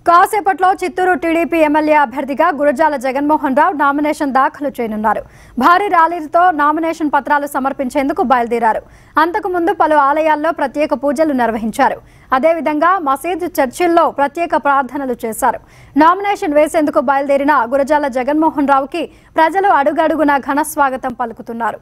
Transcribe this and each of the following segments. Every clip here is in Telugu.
కాసేపట్లో చిత్తూరు టీడీపీ ఎమ్మెల్యే అభ్యర్థిగా గురజాల జగన్మోహన్ రావు నామినేషన్ దాఖలు చేయనున్నారు భారీ ర్యాలీలతో నామినేషన్ పత్రాలు సమర్పించేందుకు బయలుదేరారు అంతకుముందు పలు ఆలయాల్లో ప్రత్యేక పూజలు నిర్వహించారు అదేవిధంగా మసీద్ చర్చిల్లో ప్రత్యేక ప్రార్థనలు చేశారు నామినేషన్ వేసేందుకు బయలుదేరిన గురజాల జగన్మోహన్ రావుకి ప్రజలు అడుగడుగునా ఘన స్వాగతం పలుకుతున్నారు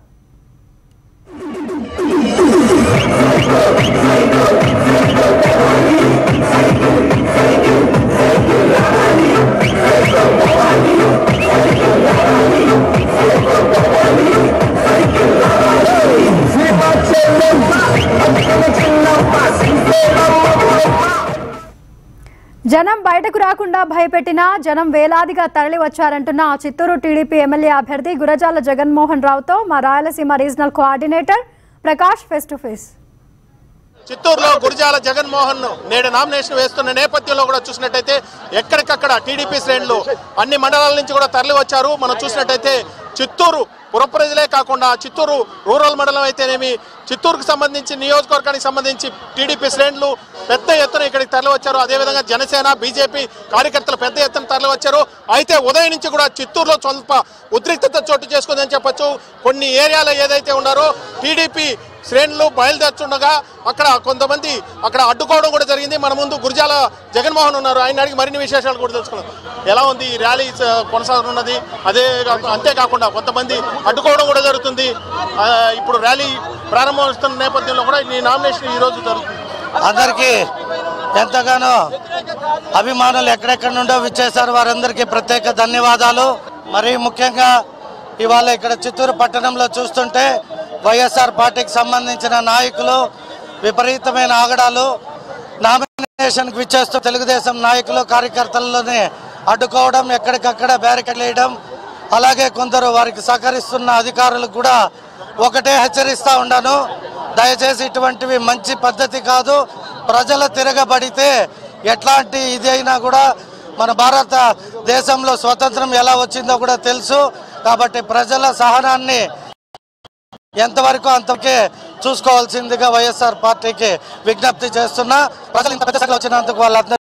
జనం బయటకు రాకుండా భయపెట్టినా జనం వేలాదిగా తరలి వచ్చారంటున్న చిత్తూరు టీడీపీ ఎమ్మెల్యే అభ్యర్థి గురజాల జగన్మోహన్ రావుతో మా Rayalaseema regional coordinator Prakash face to face చిత్తూరులో గురిజాల జగన్మోహన్ నేడు నామినేషన్ వేస్తున్న నేపథ్యంలో కూడా చూసినట్టయితే ఎక్కడికక్కడ టీడీపీ శ్రేణులు అన్ని మండలాల నుంచి కూడా తరలి వచ్చారు మనం చూసినట్టయితే చిత్తూరు పురప్రజలే కాకుండా చిత్తూరు రూరల్ మండలం అయితేనేమి చిత్తూరుకు సంబంధించి నియోజకవర్గానికి సంబంధించి టీడీపీ శ్రేణులు పెద్ద ఎత్తున ఇక్కడికి తరలి వచ్చారు అదేవిధంగా జనసేన బీజేపీ కార్యకర్తలు పెద్ద ఎత్తున తరలి వచ్చారు అయితే ఉదయం నుంచి కూడా చిత్తూరులో స్వల్ప ఉద్రిక్తత చోటు చేసుకుందని చెప్పొచ్చు కొన్ని ఏరియాలో ఏదైతే ఉన్నారో టీడీపీ శ్రేణులు బయలుదేరుతుండగా అక్కడ కొంతమంది అక్కడ అడ్డుకోవడం కూడా జరిగింది మన ముందు గురిజాల జగన్మోహన్ ఉన్నారు ఆయన అడిగి మరిన్ని విశేషాలు కూడా తెలుసుకున్నాం ఎలా ఉంది ఈ ర్యాలీ స- కొనసాగుతున్నది అదే కాకు- అంతేకాకుండా కొంతమంది అడ్డుకోవడం కూడా జరుగుతుంది ఆ, ఇప్పుడు ర్యాలీ ప్రారంభమవుతున్న నేపథ్యంలో కూడా ఈ నామినేషన్ ఈ రోజు జరుగుతుంది అందరికీ ఎంతగానో అభిమానులు ఎక్కడెక్కడి నుండో విచ్చేశారు వారందరికీ ప్రత్యేక ధన్యవాదాలు మరీ ముఖ్యంగా ఇవాళ ఇక్కడ చిత్తూరు పట్టణంలో చూస్తుంటే వైఎస్ఆర్ పార్టీకి సంబంధించిన నాయకులు విపరీతమైన ఆగడాలు నామినేషన్కి విచ్చేస్తూ తెలుగుదేశం నాయకులు కార్యకర్తలలోనే అడ్డుకోవడం ఎక్కడికక్కడ బ్యారికేడ్ వేయడం అలాగే కొందరు వారికి సహకరిస్తున్న అధికారులకు కూడా ఒకటే హెచ్చరిస్తా ఉన్నాను దయచేసి ఇటువంటివి మంచి పద్ధతి కాదు ప్రజల తిరగబడితే ఎట్లాంటి ఇది అయినా కూడా మన భారత దేశంలో స్వతంత్రం ఎలా వచ్చిందో కూడా తెలుసు కాబట్టి ప్రజల సహనాన్ని ఎంతవరకు అంతకే చూసుకోవాల్సిందిగా వైఎస్ఆర్ పార్టీకి విజ్ఞప్తి చేస్తున్నా ప్రజలు ఇంత పెద్ద సంఖ్యలో వచ్చినందుకు వాళ్ళందరూ